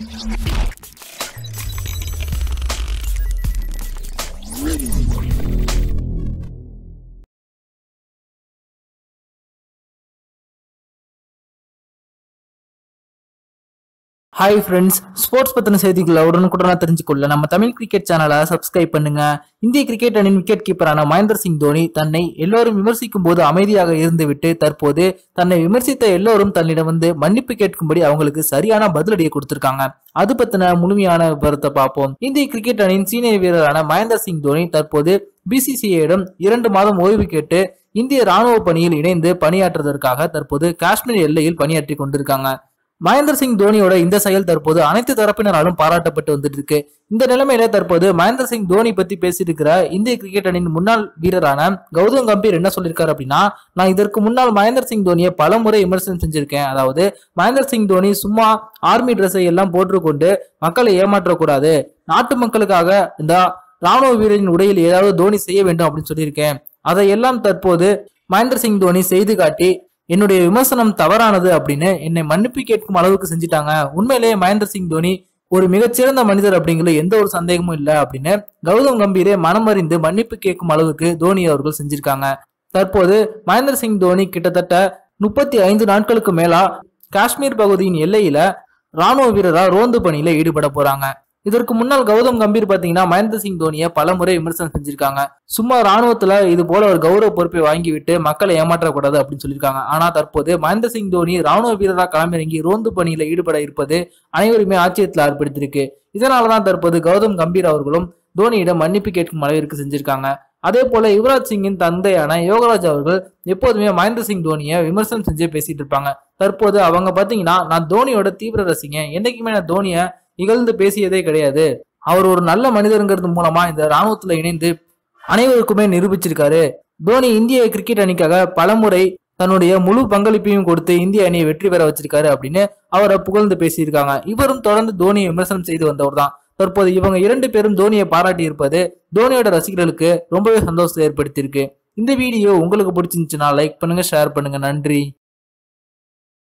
hi friends sports பத்தின செய்திகளை உடனுக்குடனா தெரிஞ்சுக்கொள்ள நம்ம தமிழ் கிரிக்கெட் சேனலை சப்ஸ்கிரைப் பண்ணுங்க இந்திய கிரிக்கெட் அணியின் விக்கெட் கீப்பரான மகேந்திர சிங் தோனி தன்னை எல்லோரும் விமர்சிக்கும் போது அமைதியாக இருந்துவிட்டு தற்போது தன்னை விமர்சித்த எல்லோரும் தன்னிடம் வந்து மன்னிப்பு கேட்கும்படி அவங்களுக்கு சரியான பதிலடியை கொடுத்திருக்காங்க அது பத்தின முழுமையான விவரத்தை பார்ப்போம் இந்திய கிரிக்கெட் அணியின் சீனியர் வீரரான மகேந்திர சிங் தோனி தற்போது பிசிசிஐயிடம் இரண்டு மாதம் ஓய்வு கேட்டு இந்திய ராணுவ பணியில் இணைந்து பணியாற்றுவதற்காக தற்போது காஷ்மீர் எல்லையில் பணியாற்றி கொண்டிருக்காங்க மகேந்திர சிங் தோனியோட இந்த செயல் தற்போது அனைத்து தரப்பினராலும் பாராட்டப்பட்டு வந்துட்டு இருக்கு இந்த நிலைமையில தற்போது மகேந்திர சிங் தோனி பத்தி பேசியிருக்கிற இந்திய கிரிக்கெட் அணியின் முன்னாள் வீரரான கௌதம் கம்பீர் என்ன சொல்லியிருக்காரு அப்படின்னா நான் இதற்கு முன்னால் மகேந்திர சிங் தோனியை பல முறை விமர்சனம் செஞ்சிருக்கேன் அதாவது மகேந்திர சிங் தோனி சும்மா ஆர்மி ட்ரெஸ்ஸை எல்லாம் போட்டுக்கொண்டு மக்களை ஏமாற்றக்கூடாது நாட்டு மக்களுக்காக இந்த ராணுவ வீரரின் உடையில் ஏதாவது தோனி செய்ய வேண்டும் அப்படின்னு சொல்லியிருக்கேன் அதையெல்லாம் தற்போது மகேந்திர சிங் தோனி செய்து காட்டி என்னுடைய விமர்சனம் தவறானது அப்படின்னு என்னை மன்னிப்பு கேட்கும் அளவுக்கு செஞ்சுட்டாங்க உண்மையிலேயே மகேந்திர சிங் தோனி ஒரு மிகச்சிறந்த மனிதர் அப்படிங்கிற எந்த ஒரு சந்தேகமும் இல்லை அப்படின்னு கௌதம் கம்பீரே மனமறிந்து மன்னிப்பு கேட்கும் அளவுக்கு தோனி அவர்கள் செஞ்சிருக்காங்க தற்போது மகேந்திர சிங் தோனி கிட்டத்தட்ட முப்பத்தி ஐந்து நாட்களுக்கு மேலா காஷ்மீர் பகுதியின் எல்லையில ராணுவ வீரரா ரோந்து பணியில ஈடுபட போறாங்க இதற்கு முன்னால் கௌதம் கம்பீர் பாத்தீங்கன்னா மகேந்திர சிங் தோனியை பல முறை விமர்சனம் செஞ்சிருக்காங்க சும்மா ராணுவத்துல இது போல ஒரு கௌரவ பொறுப்பை வாங்கிவிட்டு மக்களை ஏமாற்றக்கூடாது அப்படின்னு சொல்லியிருக்காங்க ஆனா தற்போது மகேந்திர சிங் தோனி ராணுவ வீரராக களமிறங்கி ரோந்து பணியில ஈடுபட இருப்பது அனைவருமே ஆச்சரியத்தில் ஏற்படுத்தியிருக்கு இதனாலதான் தற்போது கௌதம் கம்பீர் அவர்களும் தோனியிடம் மன்னிப்பு கேட்கும் அளவிற்கு செஞ்சிருக்காங்க அதே போல யுவராஜ் சிங்கின் தந்தையான யோகராஜ் அவர்கள் எப்போதுமே மகேந்திர சிங் தோனியை விமர்சனம் செஞ்சே பேசிட்டு இருப்பாங்க தற்போது அவங்க பாத்தீங்கன்னா நான் தோனியோட தீவிர ரசிகன் என்னைக்குமே நான் தோனியை இகழ்ந்து பேசியதே கிடையாது அவர் ஒரு நல்ல மனிதருங்கிறது மூலமா இந்த ராணுவத்துல இணைந்து அனைவருக்குமே நிரூபிச்சிருக்காரு தோனி இந்திய கிரிக்கெட் அணிக்காக பலமுறை தன்னுடைய முழு பங்களிப்பையும் கொடுத்து இந்திய அணியை வெற்றி பெற வச்சிருக்காரு அப்படின்னு அவரை புகழ்ந்து பேசியிருக்காங்க இவரும் தொடர்ந்து தோனியை விமர்சனம் செய்து வந்தவர் தான் தற்போது இவங்க இரண்டு பேரும் தோனியை பாராட்டி இருப்பது தோனியோட ரசிகர்களுக்கு ரொம்பவே சந்தோஷத்தை ஏற்படுத்தியிருக்கு இந்த வீடியோ உங்களுக்கு பிடிச்சிருந்துச்சுன்னா லைக் பண்ணுங்க ஷேர் பண்ணுங்க நன்றி